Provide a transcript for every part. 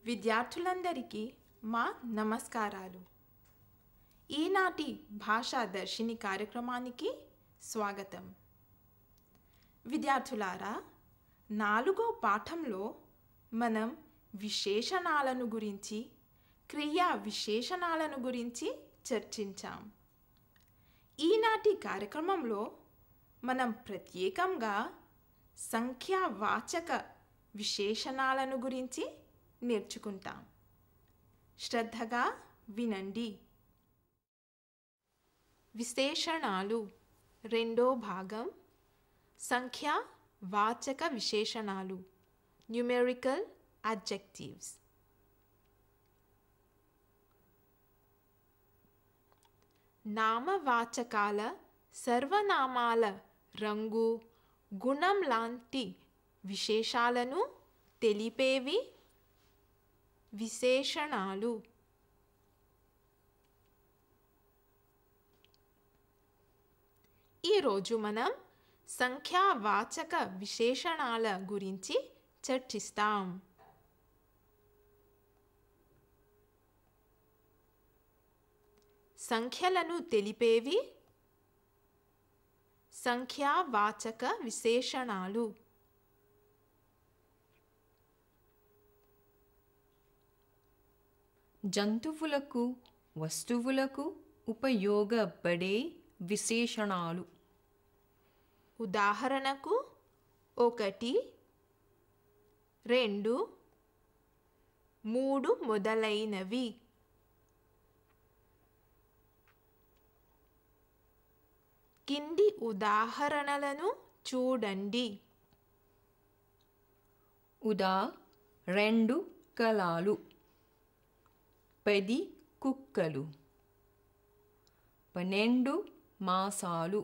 విద్యార్థులందరికీ మా నమస్కారాలు ఈనాటి భాషా దర్శిని కార్యక్రమానికి స్వాగతం విద్యార్థులారా నాలుగో పాఠంలో మనం విశేషణాలను గురించి క్రియా విశేషణాలను గురించి చర్చించాం ఈనాటి కార్యక్రమంలో మనం ప్రత్యేకంగా సంఖ్యావాచక విశేషణాలను గురించి నేర్చుకుంటాం శ్రద్ధగా వినండి విశేషణాలు రెండో భాగం సంఖ్యా వాచక విశేషణాలు న్యూమెరికల్ అడ్జెక్టివ్స్ నామవాచకాల సర్వనామాల రంగు గుణం లాంటి విశేషాలను తెలిపేవి విశేషణాలు ఈరోజు మనం సంఖ్యావాచక విశేషణాల గురించి చర్చిస్తాం సంఖ్యలను తెలిపేవి సంఖ్యావాచక విశేషణాలు జంతువులకు వస్తువులకు ఉపయోగపడే విశేషణాలు ఉదాహరణకు ఒకటి రెండు మూడు మొదలైనవి కింది ఉదాహరణలను చూడండి ఉదా రెండు కలాలు పది కుక్కలు పన్నెండు మాసాలు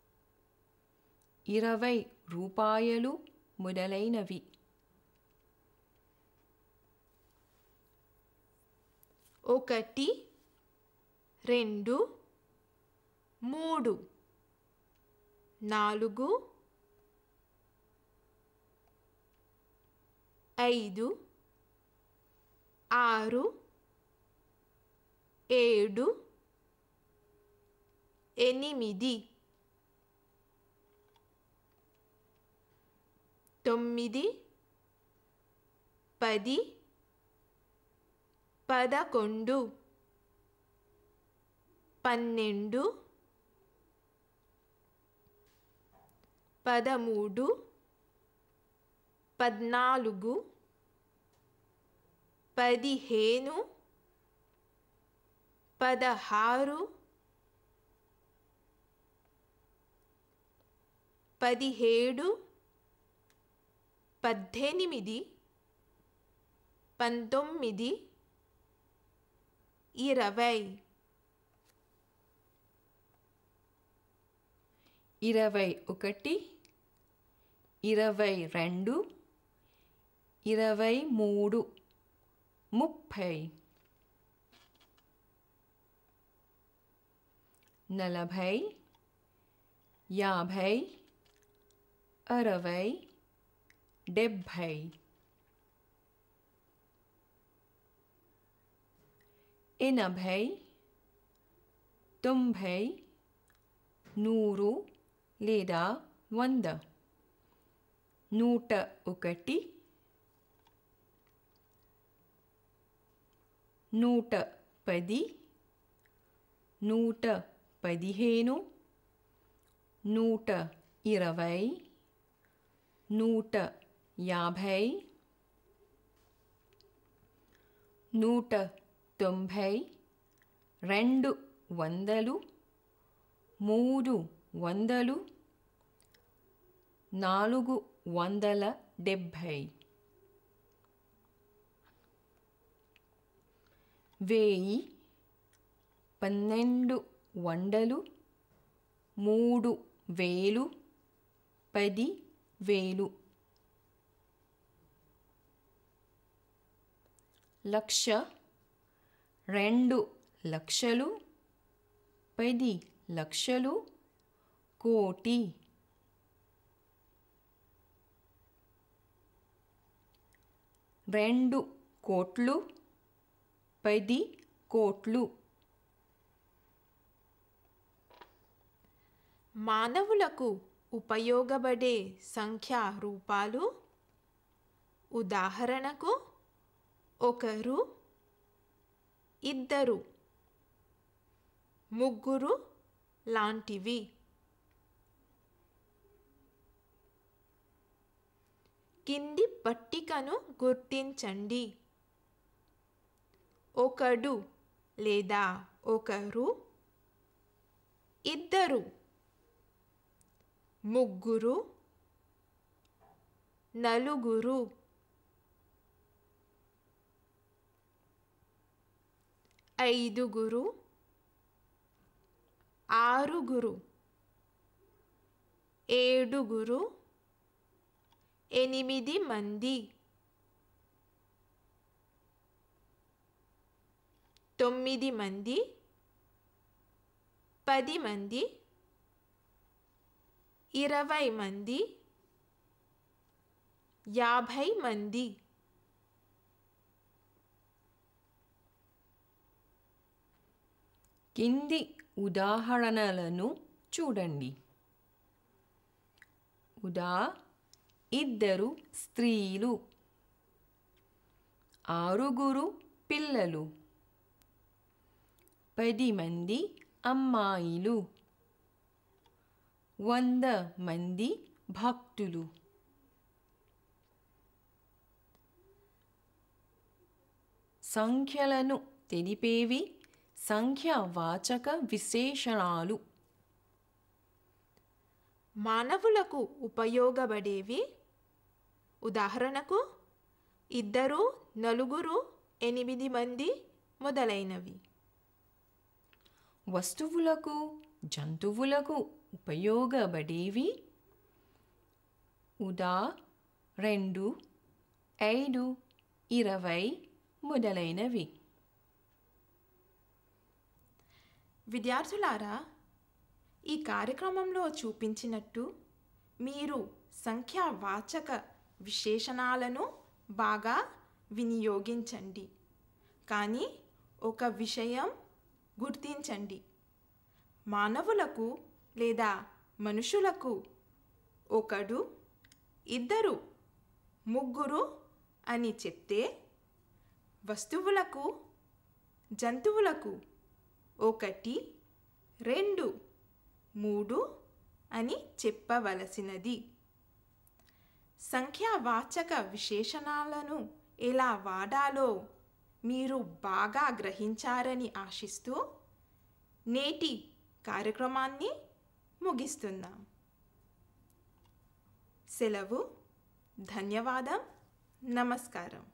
ఇరవై రూపాయలు మొదలైనవి ఒకటి రెండు మూడు నాలుగు ఐదు ఆరు ఏడు ఎనిమిది తొమ్మిది పది పదకొండు పన్నెండు పదమూడు పద్నాలుగు పదిహేను పదహారు పదిహేడు పద్దెనిమిది పంతొమ్మిది ఇరవై ఇరవై ఒకటి ఇరవై రెండు ఇరవై మూడు ముప్పై నలభై యాభై అరవై డెబ్భై ఎనభై తొంభై నూరు లేదా వంద నూట ఒకటి నూట పది నూట పదిహేను నూట ఇరవై నూట యాభై నూట తొంభై రెండు వందలు మూడు వందలు నాలుగు వందల డెబ్భై వెయ్యి పన్నెండు వందలు మూడు వేలు పది వేలు లక్ష రెండు లక్షలు పది లక్షలు కోటి రెండు కోట్లు పది కోట్లు మానవులకు ఉపయోగపడే సంఖ్యా రూపాలు ఉదాహరణకు ఒకరు ఇద్దరు ముగ్గురు లాంటివి కింది పట్టికను గుర్తించండి ఒకడు లేదా ఒకరు ఇద్దరు ముగ్గురు నలుగురు ఐదుగురు ఆరుగురు ఏడుగురు ఎనిమిది మంది తొమ్మిది మంది పది మంది ఇరవై మంది యాభై మంది కింది ఉదాహరణలను చూడండి ఉదా ఇద్దరు స్త్రీలు ఆరుగురు పిల్లలు పది మంది అమ్మాయిలు వంద మంది భక్తులు సంఖ్యలను తెలిపేవి సంఖ్యావాచక విశేషణాలు మానవులకు ఉపయోగపడేవి ఉదాహరణకు ఇద్దరు నలుగురు ఎనిమిది మంది మొదలైనవి వస్తువులకు జంతువులకు ఉపయోగపడేవి ఉదా రెండు ఐదు ఇరవై మొదలైనవి విద్యార్థులారా ఈ కార్యక్రమంలో చూపించినట్టు మీరు సంఖ్యావాచక విశేషణాలను బాగా వినియోగించండి కానీ ఒక విషయం గుర్తించండి మానవులకు లేదా మనుషులకు ఒకడు ఇద్దరు ముగ్గురు అని చెప్తే వస్తువులకు జంతువులకు ఒకటి రెండు మూడు అని చెప్పవలసినది సంఖ్యావాచక విశేషణాలను ఎలా వాడాలో మీరు బాగా గ్రహించారని ఆశిస్తూ నేటి కార్యక్రమాన్ని ముగిస్తున్నాం సెలవు ధన్యవాదం నమస్కారం